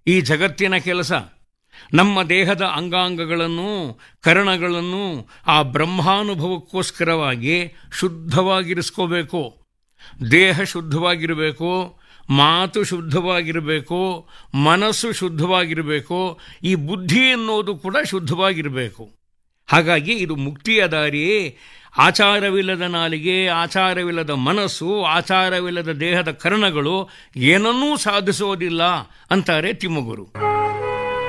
ಈ ಜಗತ್ತಿನ ಕೆಲಸ ನಮ್ಮ ದೇಹದ ಅಂಗಾಂಗಗಳನ್ನು ಕರಣಗಳನ್ನು ಆ ಬ್ರಹ್ಮಾನುಭವಕ್ಕೋಸ್ಕರವಾಗಿ ಶುದ್ಧವಾಗಿರಿಸ್ಕೋಬೇಕು ದೇಹ ಶುದ್ಧವಾಗಿರಬೇಕು ಮಾತು ಶುದ್ಧವಾಗಿರಬೇಕು ಮನಸ್ಸು ಶುದ್ಧವಾಗಿರಬೇಕು ಈ ಬುದ್ಧಿ ಅನ್ನೋದು ಕೂಡ ಶುದ್ಧವಾಗಿರಬೇಕು ಹಾಗಾಗಿ ಇದು ಮುಕ್ತಿಯ ದಾರಿ ಆಚಾರವಿಲ್ಲದ ನಾಲಿಗೆ ಆಚಾರವಿಲ್ಲದ ಮನಸ್ಸು ಆಚಾರವಿಲ್ಲದ ದೇಹದ ಕರ್ಣಗಳು ಏನನ್ನೂ ಸಾಧಿಸೋದಿಲ್ಲ ಅಂತಾರೆ ತಿಮ್ಮಗುರು